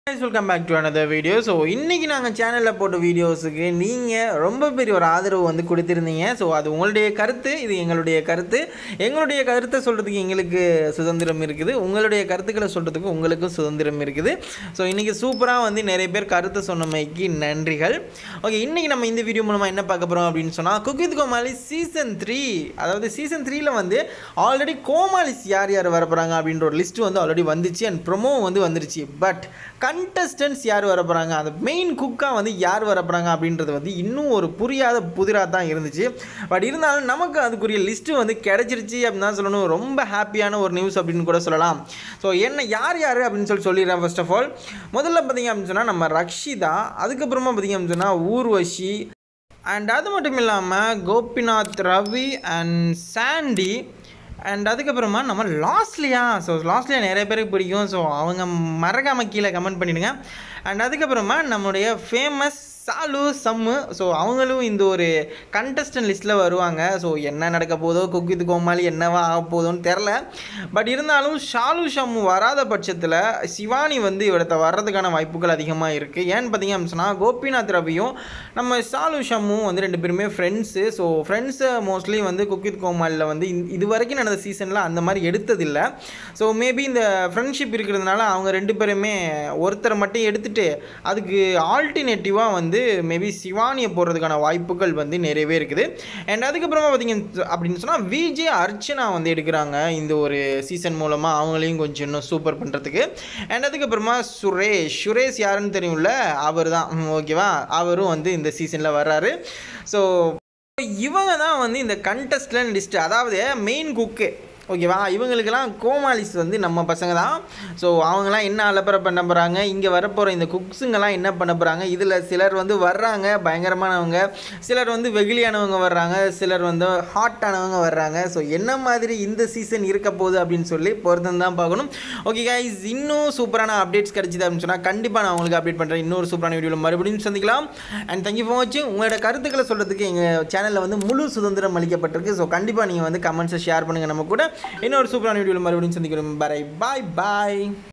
welcome back to another video so இன்றைக்கி நாங்கள் சேனலில் போட்ட வீடியோஸுக்கு நீங்கள் ரொம்ப பெரிய ஒரு ஆதரவு வந்து கொடுத்துருந்தீங்க ஸோ அது உங்களுடைய கருத்து இது எங்களுடைய கருத்து எங்களுடைய கருத்தை சொல்கிறதுக்கு எங்களுக்கு சுதந்திரம் இருக்குது உங்களுடைய கருத்துக்களை சொல்கிறதுக்கு உங்களுக்கும் சுதந்திரம் இருக்குது ஸோ இன்றைக்கி சூப்பராக வந்து நிறைய பேர் கருத்து சொன்னமைக்கு நன்றிகள் ஓகே இன்றைக்கி நம்ம இந்த வீடியோ மூலமாக என்ன பார்க்க போகிறோம் அப்படின்னு சொன்னால் cook with Comali season three அதாவது சீசன் த்ரீல வந்து ஆல்ரெடி கோமாளிஸ் யார் யார் வர போகிறாங்க அப்படின்ற ஒரு லிஸ்ட்டு வந்து ஆல்ரெடி வந்துச்சு அண்ட் ப்ரொமோ வந்து வந்துருச்சு பட் கண்டஸ்டன்ஸ் யார் வர போகிறாங்க அந்த மெயின் குக்காக வந்து யார் வர போகிறாங்க அப்படின்றது வந்து இன்னும் ஒரு புரியாத புதிராக தான் இருந்துச்சு பட் இருந்தாலும் நமக்கு அதுக்குரிய லிஸ்ட்டு வந்து கிடச்சிருச்சு அப்படின்னு தான் சொல்லணும் ரொம்ப ஹாப்பியான ஒரு நியூஸ் அப்படின்னு கூட சொல்லலாம் ஸோ என்ன யார் யார் அப்படின்னு சொல்லி சொல்லிடுறேன் ஃபர்ஸ்ட் ஆஃப் ஆல் முதல்ல பார்த்தீங்க அப்படின்னு சொன்னால் நம்ம ரக்ஷிதா அதுக்கப்புறமா பார்த்தீங்க அப்படின்னு சொன்னால் ஊர்வஷி அண்ட் அது மட்டும் இல்லாமல் கோபிநாத் ரவி அண்ட் சாண்டி அண்ட் அதுக்கப்புறமா நம்ம லாஸ்ட்லியா ஸோ லாஸ்ட்லியா நிறைய பேருக்கு பிடிக்கும் ஸோ அவங்க மறக்காமல் கீழே கமெண்ட் பண்ணிவிடுங்க அண்ட் அதுக்கப்புறமா நம்மளுடைய ஃபேமஸ் சாலு சம்மு ஸோ அவங்களும் இந்த ஒரு கண்டஸ்டன்ட் லிஸ்ட்டில் வருவாங்க ஸோ என்ன நடக்க போதோ குக்கித் கோமாளி என்னவா ஆக போதோன்னு தெரில பட் இருந்தாலும் ஷாலு ஷம்மு வராத பட்சத்தில் சிவானி வந்து இவரத்தை வர்றதுக்கான வாய்ப்புகள் அதிகமாக இருக்குது ஏன்னு பார்த்தீங்க அப்படின்னு சொன்னால் கோபிநாத் ரவியும் நம்ம ஷாலு ஷம்மும் வந்து ரெண்டு பேருமே ஃப்ரெண்ட்ஸு ஸோ ஃப்ரெண்ட்ஸை மோஸ்ட்லி வந்து குக்கித் கோமாளியில் வந்து இந்த- இது வரைக்கும் நடந்த சீசனில் அந்த மாதிரி எடுத்ததில்லை ஸோ மேபி இந்த ஃப்ரெண்ட்ஷிப் இருக்கிறதுனால அவங்க ரெண்டு பேருமே ஒருத்தரை மட்டும் எடுத்துட்டு அதுக்கு ஆல்டர்னேட்டிவாக வந்து மேபி சிவானியை போடுறதுக்கான வாய்ப்புகள் வந்து நிறையவே இருக்குது அண்ட் அதுக்கப்புறமா பார்த்தீங்க அப்படின்னு சொன்னால் விஜே அர்ச்சனா வந்து எடுக்கிறாங்க இந்த ஒரு சீசன் மூலமாக அவங்களையும் கொஞ்சம் இன்னும் சூப்பர் பண்ணுறதுக்கு அண்ட் அதுக்கப்புறமா சுரேஷ் சுரேஷ் யாருன்னு தெரியும்ல அவர் தான் ஓகேவா அவரும் வந்து இந்த சீசனில் வர்றாரு ஸோ இவங்க தான் வந்து இந்த கண்டஸ்டன்ட் லிஸ்ட்டு அதாவது மெயின் குக்கு ஓகேவா இவங்களுக்கெல்லாம் கோமாளிஸ் வந்து நம்ம பசங்க தான் ஸோ அவங்களாம் என்ன அலப்பறை பண்ண போகிறாங்க இங்கே வரப்போகிற இந்த குக்ஸுங்கெல்லாம் என்ன பண்ண போகிறாங்க இதில் சிலர் வந்து வர்றாங்க பயங்கரமானவங்க சிலர் வந்து வெகுளியானவங்க வர்றாங்க சிலர் வந்து ஹாட்டானவங்க வர்றாங்க ஸோ என்ன மாதிரி இந்த சீசன் இருக்க போகுது அப்படின்னு சொல்லி பொறுத்து தான் பார்க்கணும் ஓகே guys இன்னும் சூப்பரான அப்டேட்ஸ் கிடைச்சிது அப்படின்னு சொன்னால் கண்டிப்பாக நான் உங்களுக்கு அப்டேட் பண்ணுறேன் இன்னொரு சூப்பரான வீடியோவில் மறுபடியும் சந்திக்கலாம் அண்ட் தேங்க்யூ ஃபார் வாட்சிங் உங்களோட கருத்துக்களை சொல்கிறதுக்கு எங்கள் சேனலில் வந்து முழு சுதந்திரம் அளிக்கப்பட்டிருக்கு ஸோ கண்டிப்பாக நீங்கள் வந்து கமெண்ட்ஸை ஷேர் பண்ணுங்கள் நம்ம கூட இன்னொரு சூப்பரான வீடியோவில் மறுபடியும் சந்திக்கிறோம் பை பாய் பாய்